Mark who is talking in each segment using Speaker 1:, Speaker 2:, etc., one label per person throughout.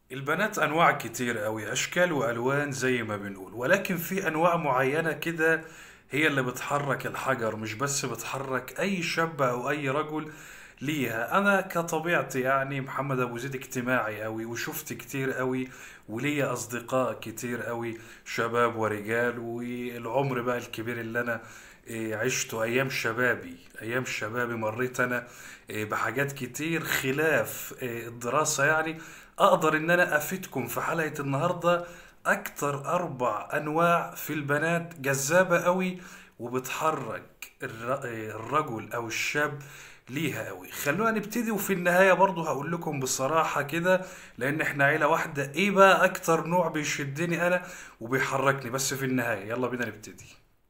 Speaker 1: البنات انواع كتير قوي اشكال والوان زي ما بنقول ولكن في انواع معينة كده هي اللي بتحرك الحجر مش بس بتحرك اي شاب او اي رجل ليها انا كطبيعتي يعني محمد ابو زيد اجتماعي قوي وشفت كتير قوي وليا اصدقاء كتير قوي شباب ورجال والعمر بقى الكبير اللي انا إيه، عشته ايام شبابي ايام شبابي مريت انا إيه، بحاجات كتير خلاف إيه، الدراسة يعني اقدر ان انا افيدكم في حلقة النهاردة اكتر اربع انواع في البنات جذابة قوي وبتحرك الر- الرجل او الشاب ليها قوي خلونا نبتدي وفي النهاية برضو هقول لكم بصراحة كده لان احنا عيلة واحدة ايه بقى اكتر نوع بيشدني انا وبيحركني بس في النهاية يلا بينا نبتدي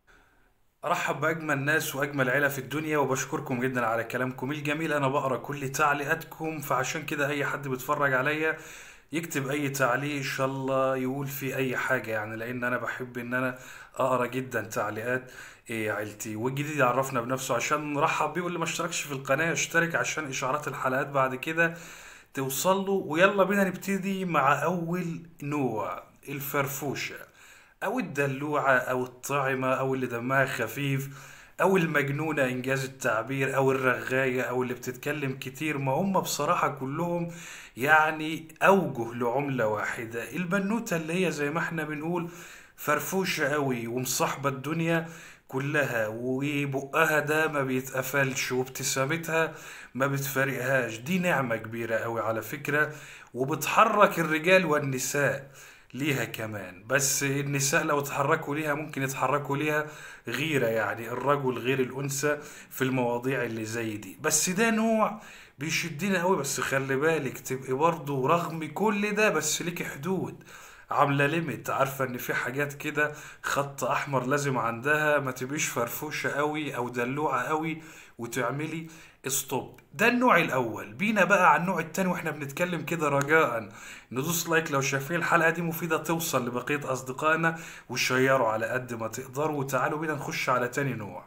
Speaker 1: ارحب باجمل ناس واجمل عيله في الدنيا وبشكركم جدا على كلامكم الجميل انا بقرا كل تعليقاتكم فعشان كده اي حد بيتفرج عليا يكتب اي تعليق ان شاء الله يقول فيه اي حاجه يعني لان انا بحب ان انا اقرا جدا تعليقات إيه عيلتي والجديد يعرفنا بنفسه عشان نرحب بيه واللي ما اشتركش في القناه يشترك عشان اشعارات الحلقات بعد كده توصل له ويلا بينا نبتدي مع اول نوع الفرفوشه او الدلوعه او الطاعمه او اللي دمها خفيف او المجنونه انجاز التعبير او الرغايه او اللي بتتكلم كتير ما هم بصراحه كلهم يعني اوجه لعمله واحده البنوته اللي هي زي ما احنا بنقول فرفوشه قوي ومصاحبه الدنيا كلها وبقها ده ما بيتقفلش وابتسامتها ما بتفارقهاش دي نعمه كبيره قوي على فكره وبتحرك الرجال والنساء ليها كمان بس النساء لو اتحركوا ليها ممكن يتحركوا ليها غيرة يعني الرجل غير الأنثى في المواضيع اللي زي دي بس ده نوع بيشدنا قوي بس خلي بالك تبقي برضه رغم كل ده بس ليكي حدود عاملة ليميت عارفة ان في حاجات كده خط احمر لازم عندها ما تبقيش فرفوشة قوي او دلوعة قوي وتعملي ستوب ده النوع الاول بينا بقى على النوع التاني واحنا بنتكلم كده رجاء ندوس لايك لو شايفين الحلقة دي مفيدة توصل لبقية اصدقائنا وشيروا على قد ما تقدروا وتعالوا بينا نخش على تاني نوع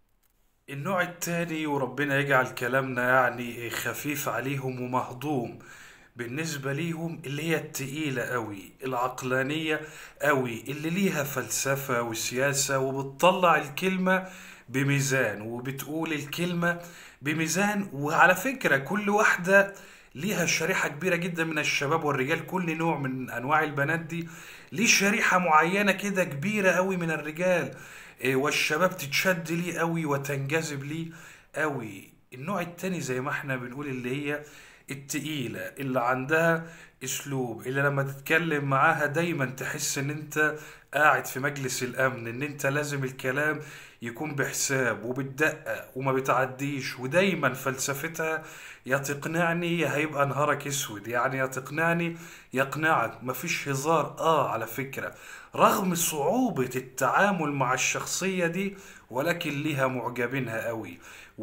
Speaker 1: النوع التاني وربنا يجعل كلامنا يعني خفيف عليهم ومهضوم بالنسبة ليهم اللي هي التقيلة قوي العقلانية قوي اللي ليها فلسفة وسياسة وبتطلع الكلمة بميزان وبتقول الكلمة بميزان وعلى فكرة كل واحدة ليها شريحة كبيرة جدا من الشباب والرجال كل نوع من أنواع البنات دي ليه شريحة معينة كده كبيرة قوي من الرجال إيه، والشباب تتشد ليه قوي وتنجذب ليه قوي النوع التاني زي ما احنا بنقول اللي هي التقيلة اللي عندها اسلوب اللي لما تتكلم معاها دايما تحس ان انت قاعد في مجلس الامن ان انت لازم الكلام يكون بحساب وبتدقق وما بتعديش ودايما فلسفتها يا تقنعني يا هيبقى نهارك اسود يعني يا تقنعني يقنعك مفيش هزار اه على فكرة رغم صعوبة التعامل مع الشخصية دي ولكن ليها معجبينها قوي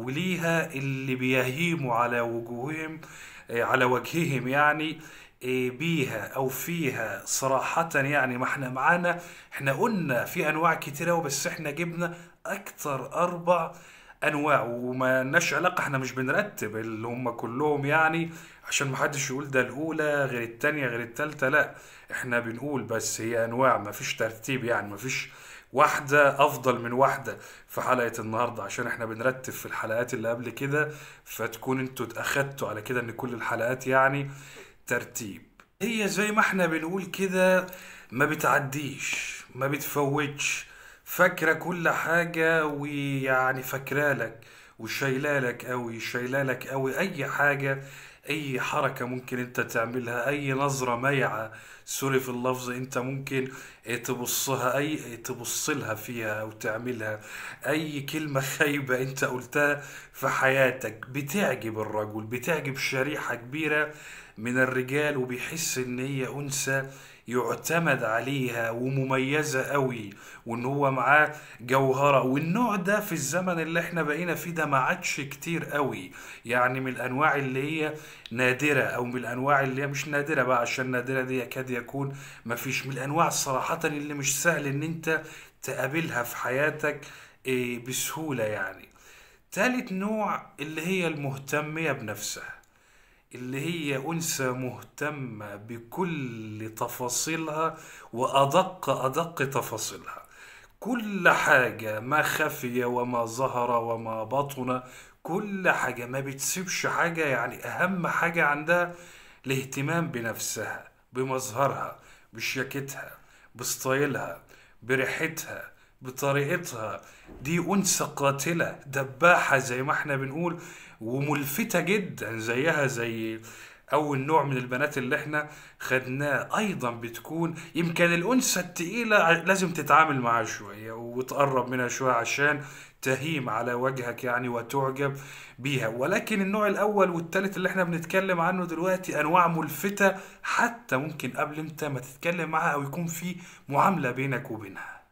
Speaker 1: وليها اللي بيهيموا على وجوههم آه، على وجههم يعني آه، بيها او فيها صراحة يعني ما احنا معانا احنا قلنا في انواع كتيرة بس احنا جبنا اكتر اربع انواع وما لناش علاقة احنا مش بنرتب اللي هم كلهم يعني عشان محدش يقول ده الاولى غير التانية غير التالتة لا احنا بنقول بس هي انواع مفيش ترتيب يعني مفيش واحدة افضل من واحدة في حلقة النهاردة عشان احنا بنرتب في الحلقات اللي قبل كده فتكون انتوا اتأخدتوا على كده ان كل الحلقات يعني ترتيب هي زي ما احنا بنقول كده ما بتعديش ما بتفوتش فاكرة كل حاجة ويعني فاكرالك وشايلالك قوي شايلالك قوي اي حاجة اي حركة ممكن انت تعملها اي نظرة ميعة سوري في اللفظ انت ممكن اه، تبصها اي تبص لها فيها او تعملها اي كلمة خايبة انت قلتها في حياتك بتعجب الرجل بتعجب شريحة كبيرة من الرجال وبيحس ان هي انثى يعتمد عليها ومميزة قوي وان هو معاه جوهرة والنوع ده في الزمن اللي احنا بقينا فيه ده ما عادش كتير قوي يعني من الانواع اللي هي نادرة او من الانواع اللي هي مش نادرة بقى عشان نادرة دي يكاد يكون ما فيش من الانواع صراحة اللي مش سهل ان انت تقابلها في حياتك إيه، بسهولة يعني تالت نوع اللي هي المهتمية بنفسها اللي هي أنثى مهتمة بكل تفاصيلها وأدق أدق تفاصيلها كل حاجة ما خفي وما ظهر وما بطن كل حاجة ما بتسيبش حاجة يعني أهم حاجة عندها الاهتمام بنفسها بمظهرها بشياكتها بستايلها بريحتها بطريقتها دي أنثى قاتلة دباحة زي ما احنا بنقول وملفتة جدا زيها زي أول نوع من البنات اللي احنا خدناه أيضا بتكون يمكن الأنثى التقيلة لازم تتعامل معاها شوية وتقرب منها شوية عشان تهيم على وجهك يعني وتعجب بيها ولكن النوع الأول والتالت اللي احنا بنتكلم عنه دلوقتي أنواع ملفتة حتى ممكن قبل انت ما تتكلم معاها أو يكون في معاملة بينك وبينها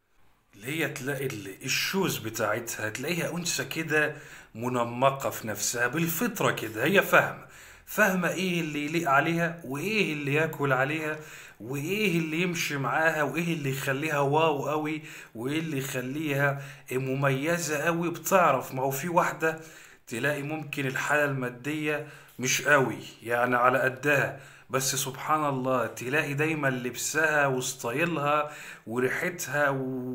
Speaker 1: اللي هي تلاقي ال- الشوز بتاعتها تلاقيها أنثى كده منمقة في نفسها بالفطرة كده هي فاهمة فاهمة ايه اللي يليق عليها وايه اللي ياكل عليها وايه اللي يمشي معاها وايه اللي يخليها واو قوي وايه اللي يخليها مميزة قوي بتعرف ما هو في واحدة تلاقي ممكن الحالة المادية مش قوي يعني على قدها بس سبحان الله تلاقي دايما لبسها وستايلها وريحتها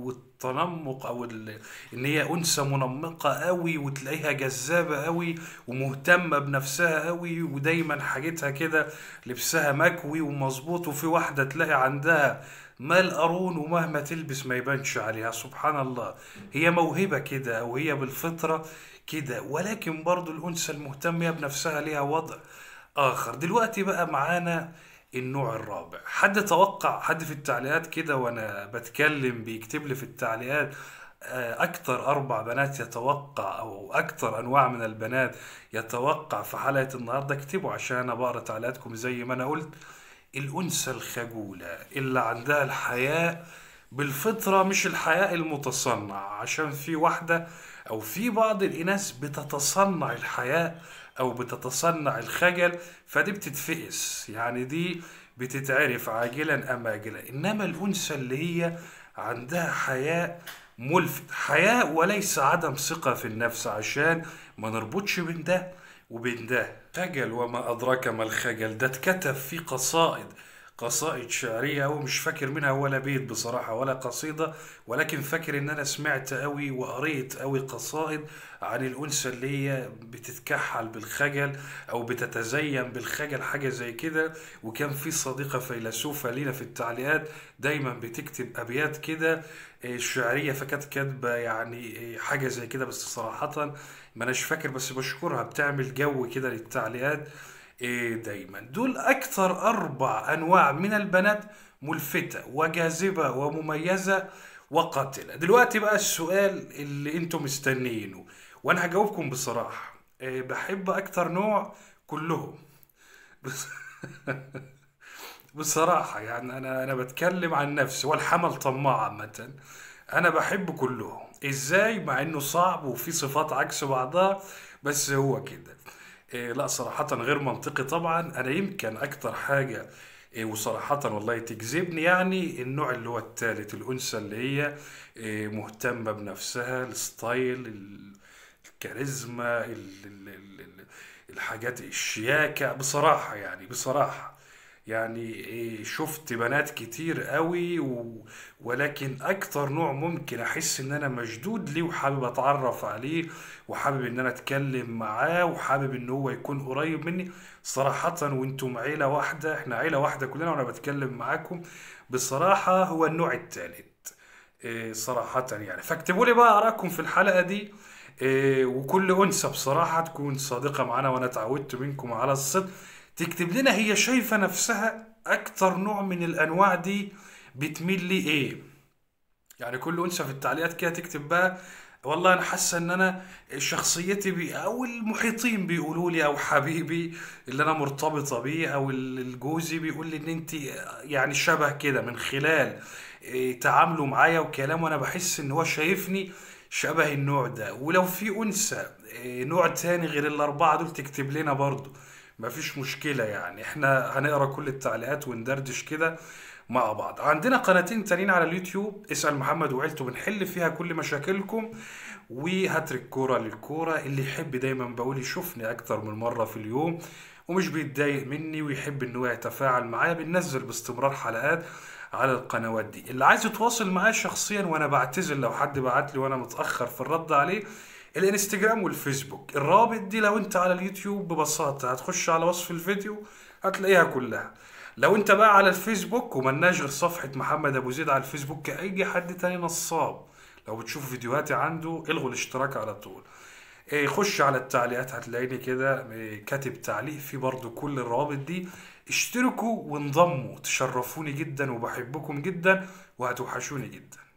Speaker 1: والتنمق او ال... ان هي انثى منمقه قوي وتلاقيها جذابه قوي ومهتمه بنفسها قوي ودايما حاجتها كده لبسها مكوي ومظبوط وفي واحده تلاقي عندها مال قارون ومهما تلبس ما يبانش عليها سبحان الله هي موهبه كده او هي بالفطره كده ولكن برضو الانثى المهتمه بنفسها ليها وضع آخر دلوقتي بقى معانا النوع الرابع حد توقع حد في التعليقات كده وأنا بتكلم بيكتب لي في التعليقات آه، أكتر أربع بنات يتوقع أو أكتر أنواع من البنات يتوقع في حلقة النهاردة اكتبوا عشان أنا بقرا تعليقاتكم زي ما أنا قلت الأنثى الخجولة اللي عندها الحياء بالفطرة مش الحياء المتصنع عشان في واحدة أو في بعض الإناث بتتصنع الحياء أو بتتصنع الخجل فدي بتتفقس يعني دي بتتعرف عاجلا أم آجلا إنما الأنثى اللي هي عندها حياء ملفت حياء وليس عدم ثقة في النفس عشان ما نربطش بين ده وبين ده خجل وما أدراك ما الخجل ده اتكتب في قصائد قصائد شعرية أو مش فاكر منها ولا بيت بصراحة ولا قصيدة ولكن فاكر إن أنا سمعت أوي وقريت أوي قصائد عن الأنثى اللي هي بتتكحل بالخجل أو بتتزين بالخجل حاجة زي كده وكان في صديقة فيلسوفة لينا في التعليقات دايما بتكتب أبيات كده آه، شعرية فكانت كاتبة يعني آه، حاجة زي كده بس صراحة ما أناش فاكر بس بشكرها بتعمل جو كده للتعليقات إيه دايما دول أكثر أربع أنواع من البنات ملفتة وجاذبة ومميزة وقاتلة دلوقتي بقى السؤال اللي انتم مستنيينه وانا هجاوبكم بصراحة إيه بحب أكتر نوع كلهم بس بصراحة يعني أنا أنا بتكلم عن نفسي والحمل طماع عامة أنا بحب كلهم إزاي مع إنه صعب وفي صفات عكس بعضها بس هو كده إيه لا صراحة غير منطقي طبعا أنا يمكن أكتر حاجة إيه وصراحة والله تجذبني يعني النوع اللي هو التالت الأنثى اللي هي إيه مهتمة بنفسها الستايل ال- الكاريزما ال- ال- ال- ال- الحاجات الشياكة بصراحة يعني بصراحة يعني إيه شفت بنات كتير قوي و... ولكن اكتر نوع ممكن احس ان انا مشدود ليه وحابب اتعرف عليه وحابب ان انا اتكلم معاه وحابب ان هو يكون قريب مني صراحة وانتم عيلة واحدة احنا عيلة واحدة كلنا وانا بتكلم معاكم بصراحة هو النوع التالت إيه صراحة يعني فاكتبوا لي بقى آرائكم في الحلقة دي إيه وكل أنثى بصراحة تكون صادقة معانا وأنا اتعودت منكم على الصدق تكتب لنا هي شايفة نفسها أكتر نوع من الأنواع دي بتميل لي إيه يعني كل أنثى في التعليقات كده تكتب بقى والله أنا حاسة إن أنا شخصيتي بي أو المحيطين بيقولوا لي أو حبيبي اللي أنا مرتبطة بيه أو ال- الجوزي بيقول لي إن أنت يعني شبه كده من خلال إيه، تعامله معايا وكلامه أنا بحس إن هو شايفني شبه النوع ده ولو في أنثى إيه، نوع تاني غير الأربعة دول تكتب لنا برضو مفيش مشكلة يعني احنا هنقرا كل التعليقات وندردش كده مع بعض عندنا قناتين تانيين على اليوتيوب اسأل محمد وعيلته بنحل فيها كل مشاكلكم وهاتريك كورة للكورة اللي يحب دايما بقول يشوفني أكتر من مرة في اليوم ومش بيتضايق مني ويحب ان هو يتفاعل معايا بننزل باستمرار حلقات على القنوات دي اللي عايز يتواصل معايا شخصيا وانا بعتذر لو حد بعت لي وانا متاخر في الرد عليه الانستجرام والفيسبوك الرابط دي لو انت على اليوتيوب ببساطه هتخش على وصف الفيديو هتلاقيها كلها لو انت بقى على الفيسبوك وملناش غير صفحه محمد ابو زيد على الفيسبوك كاي حد تاني نصاب لو بتشوف فيديوهاتي عنده الغوا الاشتراك على طول إيه، خش على التعليقات هتلاقيني كده إيه، كاتب تعليق في برضو كل الروابط دي اشتركوا وانضموا تشرفوني جدا وبحبكم جدا وهتوحشوني جدا